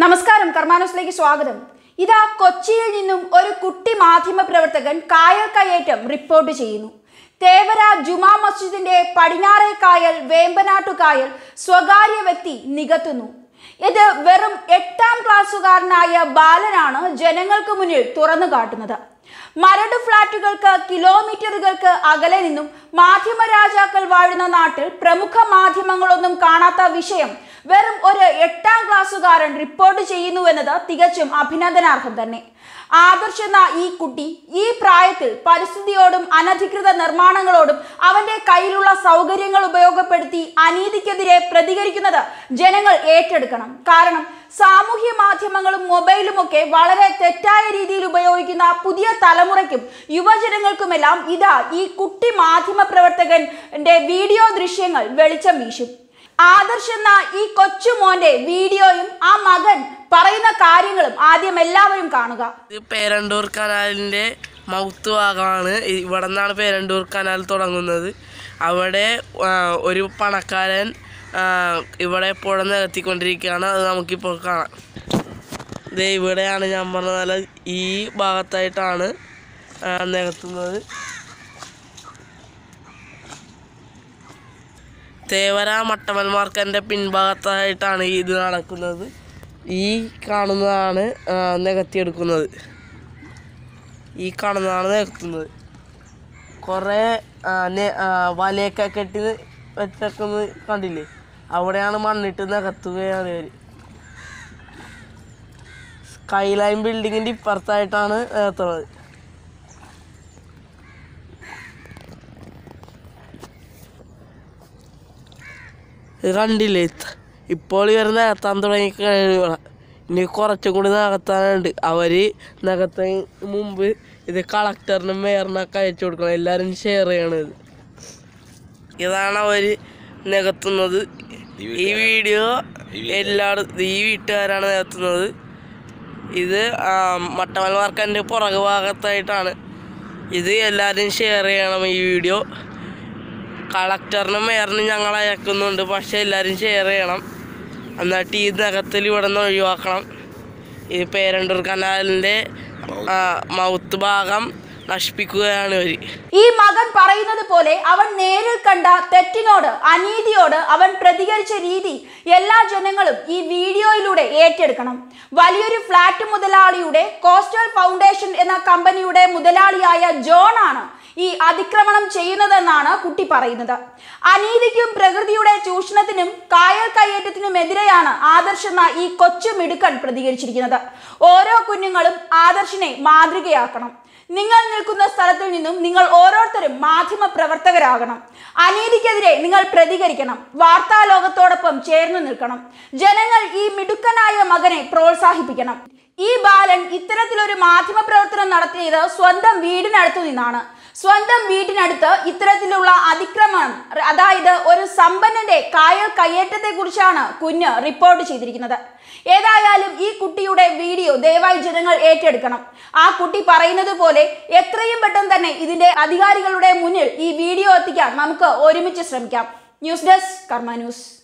നമസ്കാരം കർമാനോസിലേക്ക് സ്വാഗതം ഇതാ കൊച്ചിയിൽ നിന്നും ഒരു കുട്ടി മാധ്യമ പ്രവർത്തകൻ കായൽ കയ്യേറ്റം റിപ്പോർട്ട് ചെയ്യുന്നു തേവര ജുമാ മസ്ജിദിന്റെ പടിഞ്ഞാറേ കായൽ വേമ്പനാട്ടു കായൽ സ്വകാര്യ വ്യക്തി നികത്തുന്നു ഇത് വെറും എട്ടാം ക്ലാസ്സുകാരനായ ബാലനാണ് ജനങ്ങൾക്ക് മുന്നിൽ തുറന്നു കാട്ടുന്നത് മരട് ഫ്ളാറ്റുകൾക്ക് കിലോമീറ്ററുകൾക്ക് അകലെ നിന്നും മാധ്യമ രാജാക്കൾ വാഴുന്ന നാട്ടിൽ പ്രമുഖ മാധ്യമങ്ങളൊന്നും കാണാത്ത വിഷയം വെറും ഒരു എട്ടാം ക്ലാസ്സുകാരൻ റിപ്പോർട്ട് ചെയ്യുന്നുവെന്നത് തികച്ചും അഭിനന്ദനാർഹം തന്നെ ആദർശ് എന്ന ഈ കുട്ടി ഈ പ്രായത്തിൽ പരിസ്ഥിതിയോടും അനധികൃത നിർമ്മാണങ്ങളോടും അവന്റെ കയ്യിലുള്ള സൗകര്യങ്ങൾ ഉപയോഗപ്പെടുത്തി അനീതിക്കെതിരെ പ്രതികരിക്കുന്നത് ജനങ്ങൾ ഏറ്റെടുക്കണം കാരണം സാമൂഹ്യ മാധ്യമങ്ങളും മൊബൈലും ഒക്കെ വളരെ തെറ്റായ രീതിയിൽ ഉപയോഗിക്കുന്ന പുതിയ തലമുറയ്ക്കും യുവജനങ്ങൾക്കുമെല്ലാം ഇതാ ഈ കുട്ടി മാധ്യമ പ്രവർത്തകന്റെ വീഡിയോ ദൃശ്യങ്ങൾ വെളിച്ചം വീശും ആദർശ് എന്ന ഈ കൊച്ചുമോന്റെ വീഡിയോയും ആ മകൻ പറയുന്ന കാര്യങ്ങളും ആദ്യം എല്ലാവരും കാണുക ഇത് പേരണ്ടൂർ കനാലിൻ്റെ മൗത്ത് ഭാഗമാണ് ഇവിടെ നിന്നാണ് പേരണ്ടൂർ കനാൽ തുടങ്ങുന്നത് അവിടെ ആ, ഒരു പണക്കാരൻ ആ, ഇവിടെ പുഴ നികത്തിക്കൊണ്ടിരിക്കുകയാണ് അത് നമുക്കിപ്പോൾ കാണാം ദേ ഇവിടെയാണ് ഞാൻ പറഞ്ഞ പോലെ ഈ ഭാഗത്തായിട്ടാണ് ആ, നികത്തുന്നത് തേവര മട്ടമൽ മാർക്കൻ്റെ പിൻഭാഗത്തായിട്ടാണ് ഇത് നടക്കുന്നത് ഈ കാണുന്നതാണ് ആ, നികത്തിയെടുക്കുന്നത് ഈ കാണുന്നതാണ് നികത്തുന്നത് കുറേ ആ, നെ- ആ, വലയൊക്കെ കെട്ടി വെച്ചേക്കുന്നത് കണ്ടില്ലേ അവിടെയാണ് മണ്ണിട്ട് നികത്തുകയാണ് ഇവർ സ്കൈ ലൈൻ ബിൽഡിങ്ങിൻ്റെ ഇപ്പുറത്തായിട്ടാണ് നികത്തുന്നത് ഇത് കണ്ടില്ലേ ഇത്ത- ഇപ്പോൾ ഇവർ നികത്താൻ തുടങ്ങി കഴിയുക ഇനി കുറച്ചും കൂടി നികത്താനുണ്ട് അവർ നികത്താൻ മുമ്പ് ഇത് കളക്ടറിനും മേയറിനൊക്കെ അയച്ചു കൊടുക്കണം എല്ലാവരും ഷെയർ ചെയ്യണം ഇത് ഇതാണ് അവർ നികത്തുന്നത് ഈ വീഡിയോ എല്ലായിടത്തും ഈ വീട്ടുകാരാണ് നികത്തുന്നത് ഇത് ആ, മട്ടമൽ മാർക്കൻ്റെ പുറകു ഭാഗത്തായിട്ടാണ് ഇത് എല്ലാവരും ഷെയർ ചെയ്യണം ഈ വീഡിയോ കളക്ടറിനും മേയറിനും ഞങ്ങൾ അയക്കുന്നുണ്ട് പക്ഷെ എല്ലാവരും ഷെയർ ചെയ്യണം എന്നിട്ട് ഈ നഖത്തിൽ ഇവിടെ നിന്ന് ഒഴിവാക്കണം ഈ പേരണ്ടൂർ കനാലിൻ്റെ മൗത്ത് ഭാഗം നശിപ്പിക്കുകയാണ് ഇവർ ഈ മകൻ പറയുന്നത് പോലെ അവൻ നേരിൽ കണ്ട തെറ്റിനോട് അനീതിയോട് അവൻ പ്രതികരിച്ച രീതി എല്ലാ ജനങ്ങളും ഈ വീഡിയോയിലൂടെ ഏറ്റെടുക്കണം വലിയൊരു ഫ്ലാറ്റ് മുതലാളിയുടെ കോസ്റ്റൽ ഫൗണ്ടേഷൻ എന്ന കമ്പനിയുടെ മുതലാളിയായ ജോൺ ആണ് ഈ അതിക്രമണം ചെയ്യുന്നതെന്നാണ് കുട്ടി പറയുന്നത് അനീതിക്കും പ്രകൃതിയുടെ ചൂഷണത്തിനും കായൽ കയ്യേറ്റത്തിനുമെതിരെയാണ് ആദർശ് എന്ന ഈ കൊച്ചു മിടുക്കൻ പ്രതികരിച്ചിരിക്കുന്നത് ഓരോ കുഞ്ഞുങ്ങളും ആദർശിനെ മാതൃകയാക്കണം നിങ്ങൾ നിൽക്കുന്ന സ്ഥലത്തിൽ നിന്നും നിങ്ങൾ ഓരോരുത്തരും മാധ്യമ പ്രവർത്തകരാകണം അനീതിക്കെതിരെ നിങ്ങൾ പ്രതികരിക്കണം വാർത്താ ലോകത്തോടൊപ്പം ചേർന്ന് നിൽക്കണം ജനങ്ങൾ ഈ മിടുക്കനായ മകനെ പ്രോത്സാഹിപ്പിക്കണം ഈ ബാലൻ ഇത്തരത്തിലൊരു മാധ്യമ പ്രവർത്തനം നടത്തിയത് സ്വന്തം വീടിനടുത്തു നിന്നാണ് സ്വന്തം വീട്ടിനടുത്ത് ഇത്തരത്തിലുള്ള അതിക്രമണം അതായത് ഒരു സമ്പന്നന്റെ കായൽ കയ്യേറ്റത്തെ കുറിച്ചാണ് കുഞ്ഞ് റിപ്പോർട്ട് ചെയ്തിരിക്കുന്നത് ഏതായാലും ഈ കുട്ടിയുടെ വീഡിയോ ദയവായി ജനങ്ങൾ ഏറ്റെടുക്കണം ആ കുട്ടി പറയുന്നത് പോലെ എത്രയും പെട്ടെന്ന് തന്നെ ഇതിന്റെ അധികാരികളുടെ മുന്നിൽ ഈ വീഡിയോ എത്തിക്കാൻ നമുക്ക് ഒരുമിച്ച് ശ്രമിക്കാം ന്യൂസ് ഡെസ്ക് കർമ്മ ന്യൂസ്